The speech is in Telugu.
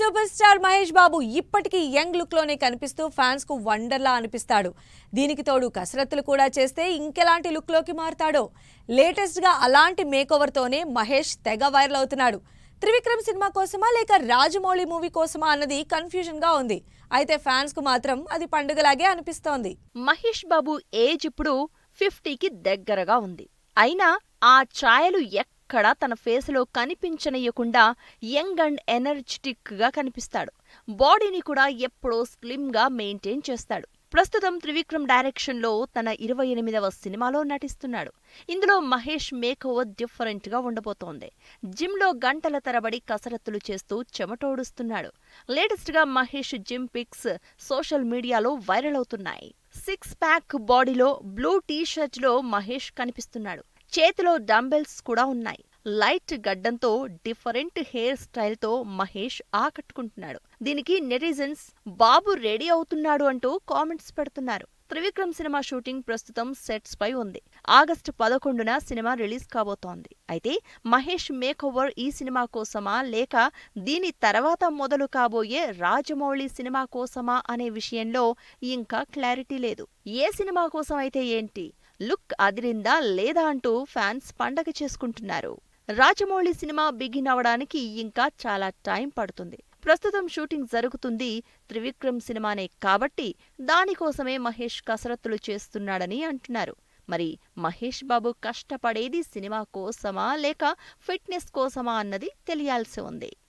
సూపర్ స్టార్ మహేష్ బాబు ఇప్పటికీ యంగ్ లుక్ లోనే కనిపిస్తూ ఫ్యాన్స్ కు వండర్లా అనిపిస్తాడు దీనికి తోడు కసరత్తులు కూడా చేస్తే ఇంకెలాంటి లుక్ లోకి మారతాడో లేటెస్ట్ గా అలాంటి మేకోవర్ తోనే మహేష్ తెగ వైరల్ అవుతున్నాడు త్రివిక్రమ్ సినిమా కోసమా లేక రాజమౌళి మూవీ కోసమా అన్నది కన్ఫ్యూజన్ గా ఉంది అయితే ఫ్యాన్స్ కు మాత్రం అది పండుగలాగే అనిపిస్తోంది మహేష్ బాబు ఏజ్ ఇప్పుడు ఫిఫ్టీకి దగ్గరగా ఉంది అయినా ఆ ఛాయలు ఎక్కడా తన ఫేసులో కనిపించనీయకుండా యంగ్ అండ్ ఎనర్జెటిక్ గా కనిపిస్తాడు బాడీని కూడా ఎప్పుడో స్లిమ్ గా మెయింటైన్ చేస్తాడు ప్రస్తుతం త్రివిక్రమ్ డైరెక్షన్ లో తన ఇరవై ఎనిమిదవ సినిమాలో నటిస్తున్నాడు ఇందులో మహేష్ మేకోవర్ డిఫరెంట్ గా ఉండబోతోంది జిమ్ లో గంటల తరబడి కసరత్తులు చేస్తూ చెమటోడుస్తున్నాడు లేటెస్ట్ గా మహేష్ జిమ్ పిక్స్ సోషల్ మీడియాలో వైరల్ అవుతున్నాయి సిక్స్ ప్యాక్ బాడీలో బ్లూ టీ షర్ట్ లో మహేష్ కనిపిస్తున్నాడు చేతిలో డంబెల్స్ కూడా ఉన్నాయి లైట్ గడ్డంతో డిఫరెంట్ హెయిర్ స్టైల్తో మహేష్ ఆకట్టుకుంటున్నాడు దీనికి నెటిజన్స్ బాబు రెడీ అవుతున్నాడు అంటూ కామెంట్స్ పెడుతున్నారు త్రివిక్రమ్ సినిమా షూటింగ్ ప్రస్తుతం సెట్స్ పై ఉంది ఆగస్టు పదకొండున సినిమా రిలీజ్ కాబోతోంది అయితే మహేష్ మేకోవర్ ఈ సినిమా కోసమా లేక దీని తర్వాత మొదలు కాబోయే రాజమౌళి సినిమా కోసమా అనే విషయంలో ఇంకా క్లారిటీ లేదు ఏ సినిమా కోసం అయితే ఏంటి లుక్ అదిరిందా లేదా అంటూ ఫ్యాన్స్ పండగ చేసుకుంటున్నారు రాజమౌళి సినిమా బిగిన్ అవడానికి ఇంకా చాలా టైం పడుతుంది ప్రస్తుతం షూటింగ్ జరుగుతుంది త్రివిక్రమ్ సినిమానే కాబట్టి దానికోసమే మహేష్ కసరత్తులు చేస్తున్నాడని అంటున్నారు మరి మహేష్ బాబు కష్టపడేది సినిమా కోసమా లేక ఫిట్నెస్ కోసమా అన్నది తెలియాల్సి ఉంది